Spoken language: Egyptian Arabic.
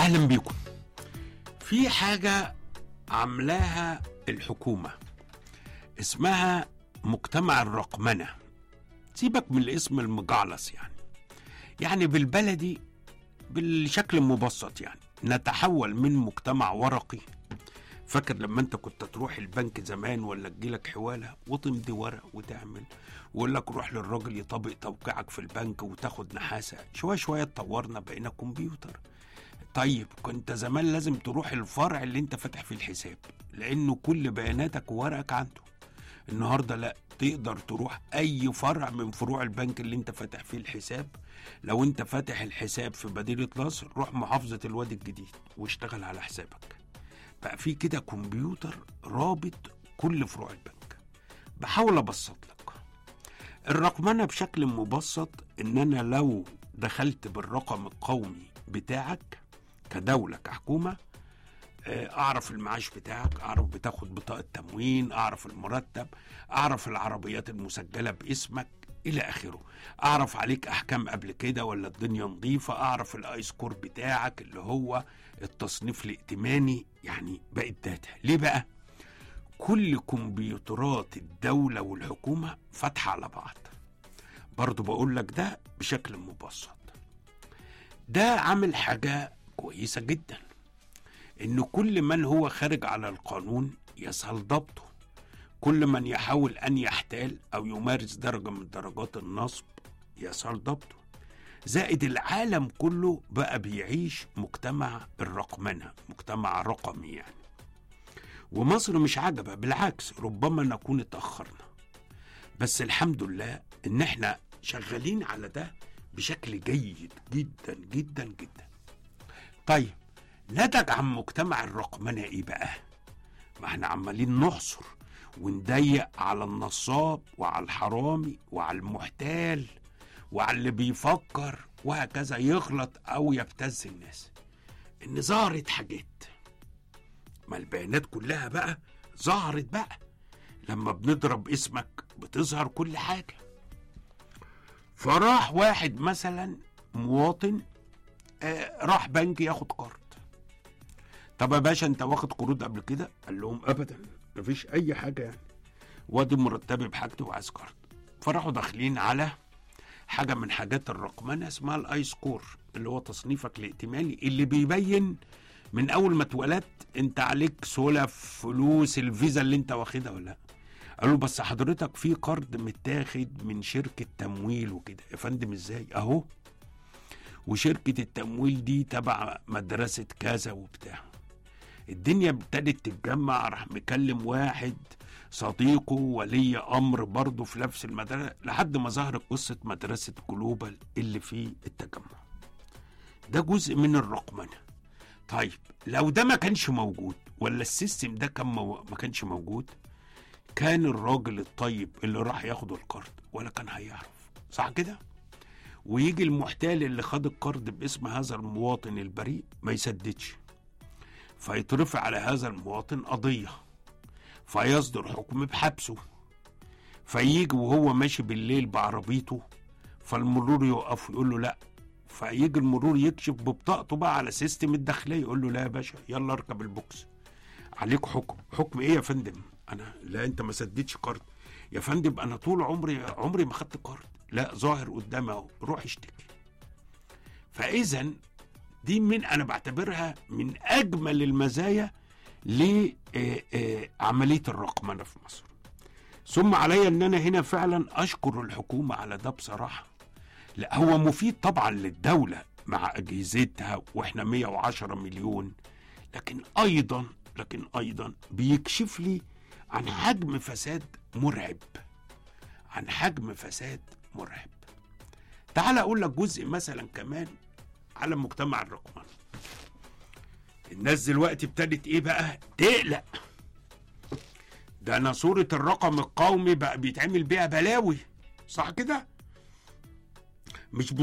اهلا بيكم في حاجه عاملاها الحكومه اسمها مجتمع الرقمنه سيبك من الاسم المجعلص يعني يعني بالبلدي بالشكل المبسط يعني نتحول من مجتمع ورقي فاكر لما انت كنت تروح البنك زمان ولا تجيلك حواله وتمضي ورق وتعمل ويقول لك روح للراجل يطبق توقيعك في البنك وتاخد نحاسه شويه شويه اتطورنا بقينا كمبيوتر طيب كنت زمان لازم تروح الفرع اللي انت فاتح فيه الحساب لانه كل بياناتك وورقك عنده النهارده لا تقدر تروح اي فرع من فروع البنك اللي انت فاتح فيه الحساب لو انت فاتح الحساب في مدينه نصر روح محافظه الوادي الجديد واشتغل على حسابك بقى في كده كمبيوتر رابط كل فروع البنك بحاول ابسط لك الرقمنه بشكل مبسط ان انا لو دخلت بالرقم القومي بتاعك كدوله كحكومه آه، اعرف المعاش بتاعك اعرف بتاخد بطاقه تموين اعرف المرتب اعرف العربيات المسجله باسمك الى اخره اعرف عليك احكام قبل كده ولا الدنيا نظيفه اعرف الاي سكور بتاعك اللي هو التصنيف الائتماني يعني بقت داتا ليه بقى كل كمبيوترات الدوله والحكومه فاتحه على بعض برضو بقول لك ده بشكل مبسط ده عامل حاجه كويسه جدا ان كل من هو خارج على القانون يسهل ضبطه كل من يحاول ان يحتال او يمارس درجه من درجات النصب يسهل ضبطه زائد العالم كله بقى بيعيش مجتمع الرقمنه مجتمع رقمي يعني ومصر مش عجبة بالعكس ربما نكون اتأخرنا بس الحمد لله ان احنا شغالين على ده بشكل جيد جدا جدا جدا طيب نتج عن مجتمع الرقمنة ايه بقى ما احنا عمالين نحصر ونضيق على النصاب وعلى الحرامي وعلى المحتال وعلى اللي بيفكر وهكذا يغلط او يبتز الناس ان ظهرت حاجات ما البيانات كلها بقى ظهرت بقى لما بنضرب اسمك بتظهر كل حاجة فراح واحد مثلا مواطن آه راح بنك ياخد قرض طب يا باشا انت واخد قروض قبل كده قال لهم ابدا مفيش اي حاجه يعني وادي مرتبي بحاجتي وعايز قرض فراحوا داخلين على حاجه من حاجات الرقمنه اسمها الاي سكور اللي هو تصنيفك الائتماني اللي بيبين من اول ما اتولدت انت عليك سلف فلوس الفيزا اللي انت واخدها ولا لا قالوا بس حضرتك في قرض متاخد من شركه تمويل وكده يا فندم ازاي اهو وشركه التمويل دي تبع مدرسه كذا وبتاع الدنيا ابتدت تتجمع راح مكلم واحد صديقه ولي امر برضه في نفس المدرسه لحد ما ظهرت قصه مدرسه جلوبال اللي في التجمع ده جزء من الرقمنه طيب لو ده ما كانش موجود ولا السيستم ده كان مو... ما كانش موجود كان الراجل الطيب اللي راح ياخد القرض ولا كان هيعرف صح كده ويجي المحتال اللي خد القرض باسم هذا المواطن البريء ما يسددش فيترفع على هذا المواطن قضية فيصدر حكم بحبسه فيجي وهو ماشي بالليل بعربيته فالمرور يوقف يقول له لا فيجي المرور يكشف ببطاقته بقى على سيستم الداخلية يقول له لا يا باشا يلا اركب البوكس عليك حكم حكم ايه يا فندم انا لا انت ما سددتش قرض يا فندم انا طول عمري عمري ما خدت قرض لا ظاهر قدامي اهو روح اشتكي فاذا دي من انا بعتبرها من اجمل المزايا لعمليه الرقمنه في مصر ثم علي ان انا هنا فعلا اشكر الحكومه على ده بصراحه لا هو مفيد طبعا للدوله مع اجهزتها واحنا 110 مليون لكن ايضا لكن ايضا بيكشف لي عن حجم فساد مرعب عن حجم فساد مرعب تعال اقول لك جزء مثلا كمان على مجتمع الرقمنه الناس دلوقتي ابتدت ايه بقى تقلق ده انا صورة الرقم القومي بقى بيتعمل بيها بلاوي صح كده مش